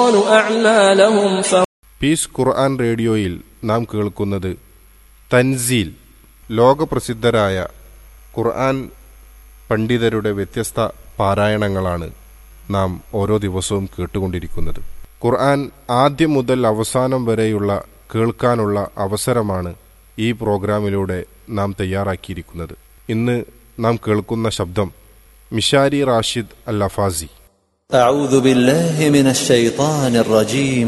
الشيطان أعمالهم piece ഖുർആൻ റേഡിയോയിൽ നാം കേൾക്കുന്നത് തൻസീൽ ലോകപ്രസിദ്ധരായ ഖുർആൻ പണ്ഡിതരുടെ വ്യത്യസ്ത പാരായണങ്ങളാണ് നാം ഓരോ ദിവസവും കേട്ടുകൊണ്ടിരിക്കുന്നത് ഖുർആൻ ആദ്യം മുതൽ അവസാനം വരെയുള്ള കേൾക്കാനുള്ള അവസരമാണ് ഈ പ്രോഗ്രാമിലൂടെ നാം തയ്യാറാക്കിയിരിക്കുന്നത് ഇന്ന് നാം കേൾക്കുന്ന ശബ്ദം മിഷാരി റാഷിദ് അൽ അഫാസി أعوذ بالله من الشيطان الرجيم